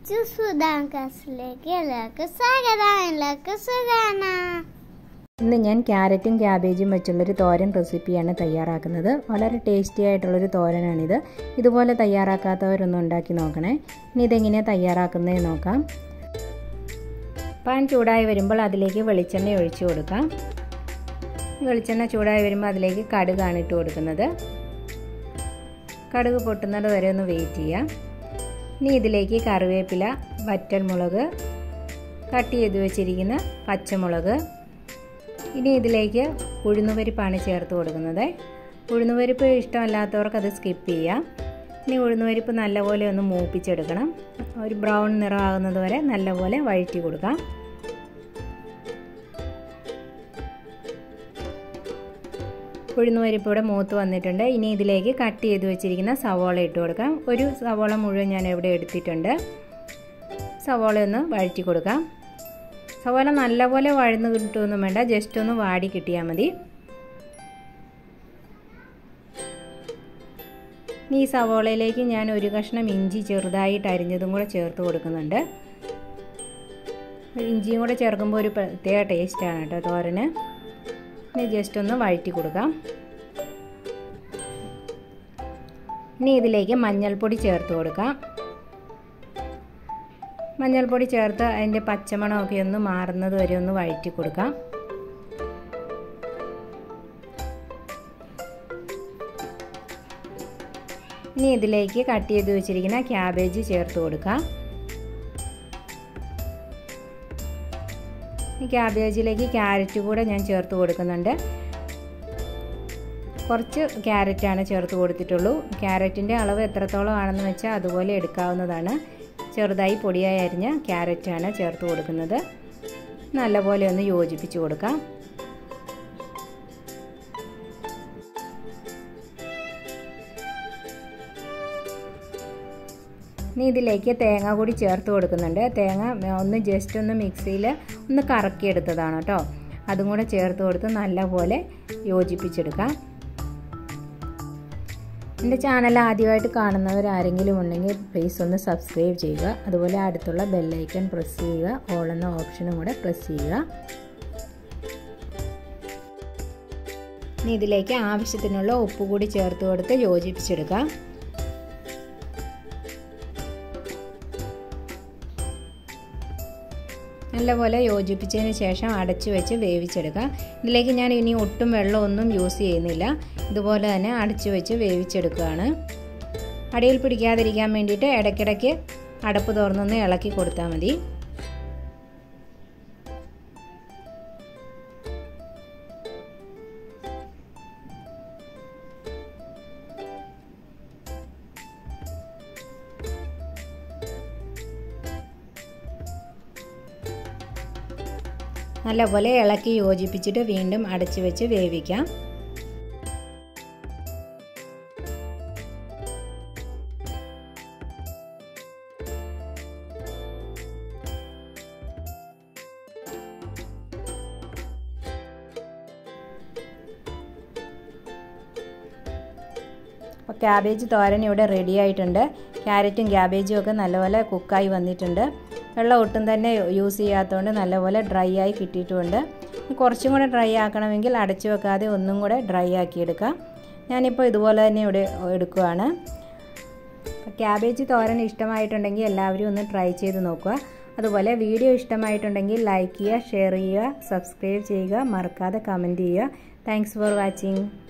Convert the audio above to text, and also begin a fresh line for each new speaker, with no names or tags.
അച്ചു സുധാൻ ക്ലാസ്സിലേക്ക് എല്ലാവർക്കും സ്വാഗതം എല്ലാവർക്കും സുഖാണ്
ഇന്ന് ഞാൻ ക്യാരറ്റും ക്യാബേജും വെച്ചുള്ളൊരു തോരൻ റെസിപ്പിയാണ് തയ്യാറാക്കുന്നത് വളരെ ടേസ്റ്റി ആയിട്ടുള്ളൊരു തോരനാണിത് ഇതുപോലെ തയ്യാറാക്കാത്തവരൊന്നും ഉണ്ടാക്കി നോക്കണേ ഇനി ഇതെങ്ങനെയാണ് തയ്യാറാക്കുന്നത് നോക്കാം പാൻ ചൂടായി വരുമ്പോൾ അതിലേക്ക് വെളിച്ചെണ്ണ ഒഴിച്ചു കൊടുക്കാം വെളിച്ചെണ്ണ ചൂടായി വരുമ്പോൾ അതിലേക്ക് കടുകാണ് ഇട്ട് കൊടുക്കുന്നത് കടുക് പൊട്ടുന്നത് വരെ ഒന്ന് വെയിറ്റ് ചെയ്യാം ഇനി ഇതിലേക്ക് കറിവേപ്പില വറ്റൽമുളക് കട്ട് ചെയ്ത് വെച്ചിരിക്കുന്ന പച്ചമുളക് ഇനി ഇതിലേക്ക് ഉഴുന്നുപരിപ്പാണ് ചേർത്ത് കൊടുക്കുന്നത് ഉഴുന്നുപരിപ്പ് ഇഷ്ടമല്ലാത്തവർക്ക് അത് സ്കിപ്പ് ചെയ്യാം ഇനി ഉഴുന്നുപരിപ്പ് നല്ലപോലെ ഒന്ന് മൂപ്പിച്ചെടുക്കണം ഒരു ബ്രൗൺ നിറമാകുന്നത് വരെ നല്ലപോലെ വഴറ്റി കൊടുക്കാം ഉഴുന്നുപരിപ്പ് ഇവിടെ മൂത്ത് വന്നിട്ടുണ്ട് ഇനി ഇതിലേക്ക് കട്ട് ചെയ്ത് വെച്ചിരിക്കുന്ന സവോള ഇട്ട് കൊടുക്കാം ഒരു സവോള മുഴുവൻ ഞാൻ ഇവിടെ എടുത്തിട്ടുണ്ട് സവോള ഒന്ന് വഴറ്റി കൊടുക്കാം സവോള നല്ലപോലെ വഴന്ന് കിട്ടുമൊന്നും വേണ്ട ജസ്റ്റ് ഒന്ന് വാടി കിട്ടിയാൽ മതി ഈ സവോളയിലേക്ക് ഞാൻ ഒരു കഷ്ണം ഇഞ്ചി ചെറുതായിട്ട് അരിഞ്ഞതും കൂടെ ചേർത്ത് കൊടുക്കുന്നുണ്ട് ഇഞ്ചിയും കൂടെ ചേർക്കുമ്പോൾ ഒരു പ്രത്യേക ടേസ്റ്റാണ് കേട്ടോ തോരന് ഇനി ജസ്റ്റ് ഒന്ന് വഴറ്റി കൊടുക്കാം ഇനി ഇതിലേക്ക് മഞ്ഞൾപ്പൊടി ചേർത്ത് കൊടുക്കാം മഞ്ഞൾപ്പൊടി ചേർത്ത് അതിൻ്റെ പച്ചമണമൊക്കെ ഒന്ന് മാറുന്നത് വരെ ഒന്ന് വഴറ്റി കൊടുക്കാം ഇനി ഇതിലേക്ക് കട്ട് ചെയ്ത് വെച്ചിരിക്കുന്ന ക്യാബേജ് ചേർത്ത് കൊടുക്കാം ഈ ക്യാബേജിലേക്ക് ക്യാരറ്റ് കൂടെ ഞാൻ ചേർത്ത് കൊടുക്കുന്നുണ്ട് കുറച്ച് ക്യാരറ്റാണ് ചേർത്ത് കൊടുത്തിട്ടുള്ളൂ ക്യാരറ്റിൻ്റെ അളവ് എത്രത്തോളം ആണെന്ന് വെച്ചാൽ അതുപോലെ എടുക്കാവുന്നതാണ് ചെറുതായി പൊടിയായി അരിഞ്ഞ ക്യാരറ്റാണ് ചേർത്ത് കൊടുക്കുന്നത് നല്ലപോലെ ഒന്ന് യോജിപ്പിച്ച് കൊടുക്കാം ഇനി ഇതിലേക്ക് തേങ്ങ കൂടി ചേർത്ത് കൊടുക്കുന്നുണ്ട് തേങ്ങ ഒന്ന് ജസ്റ്റ് ഒന്ന് മിക്സിയിൽ ഒന്ന് കറക്കിയെടുത്തതാണ് കേട്ടോ അതും കൂടെ ചേർത്ത് കൊടുത്ത് നല്ലപോലെ യോജിപ്പിച്ചെടുക്കാം എൻ്റെ ചാനൽ ആദ്യമായിട്ട് കാണുന്നവർ ആരെങ്കിലും ഉണ്ടെങ്കിൽ പ്ലീസ് ഒന്ന് സബ്സ്ക്രൈബ് ചെയ്യുക അതുപോലെ അടുത്തുള്ള ബെല്ലൈക്കൺ പ്രസ് ചെയ്യുക ഓൾ എന്ന ഓപ്ഷനും കൂടെ പ്രസ് ചെയ്യുക ഇനി ഇതിലേക്ക് ആവശ്യത്തിനുള്ള ഉപ്പ് കൂടി ചേർത്ത് കൊടുത്ത് യോജിപ്പിച്ചെടുക്കാം നല്ലപോലെ യോജിപ്പിച്ചതിന് ശേഷം അടച്ചു വെച്ച് വേവിച്ചെടുക്കാം ഇതിലേക്ക് ഞാൻ ഇനി ഒട്ടും വെള്ളമൊന്നും യൂസ് ചെയ്യുന്നില്ല ഇതുപോലെ തന്നെ അടച്ചു വെച്ച് വേവിച്ചെടുക്കുകയാണ് അടിയിൽ പിടിക്കാതിരിക്കാൻ വേണ്ടിയിട്ട് ഇടയ്ക്കിടയ്ക്ക് അടപ്പ് തുറന്നൊന്ന് ഇളക്കി കൊടുത്താൽ മതി നല്ലപോലെ ഇളക്കി യോജിപ്പിച്ചിട്ട് വീണ്ടും അടച്ചു വെച്ച് വേവിക്കാം അപ്പോൾ ക്യാബേജ് തോരൻ ഇവിടെ റെഡി ആയിട്ടുണ്ട് ക്യാരറ്റും ക്യാബേജും ഒക്കെ നല്ലപോലെ കുക്കായി വന്നിട്ടുണ്ട് വെള്ളം ഒട്ടും തന്നെ യൂസ് ചെയ്യാത്തതുകൊണ്ട് നല്ലപോലെ ഡ്രൈ ആയി കിട്ടിയിട്ടുമുണ്ട് കുറച്ചും കൂടെ ഡ്രൈ ആക്കണമെങ്കിൽ അടച്ചു വെക്കാതെ ഒന്നും കൂടെ ഡ്രൈ ആക്കി എടുക്കാം ഞാനിപ്പോൾ ഇതുപോലെ തന്നെ ഇവിടെ എടുക്കുകയാണ് ക്യാബേജ് തോരൻ ഇഷ്ടമായിട്ടുണ്ടെങ്കിൽ എല്ലാവരും ഒന്ന് ട്രൈ ചെയ്ത് നോക്കുക അതുപോലെ വീഡിയോ ഇഷ്ടമായിട്ടുണ്ടെങ്കിൽ ലൈക്ക് ചെയ്യുക ഷെയർ ചെയ്യുക സബ്സ്ക്രൈബ് ചെയ്യുക മറക്കാതെ കമൻറ്റ് ചെയ്യുക താങ്ക്സ് ഫോർ വാച്ചിങ്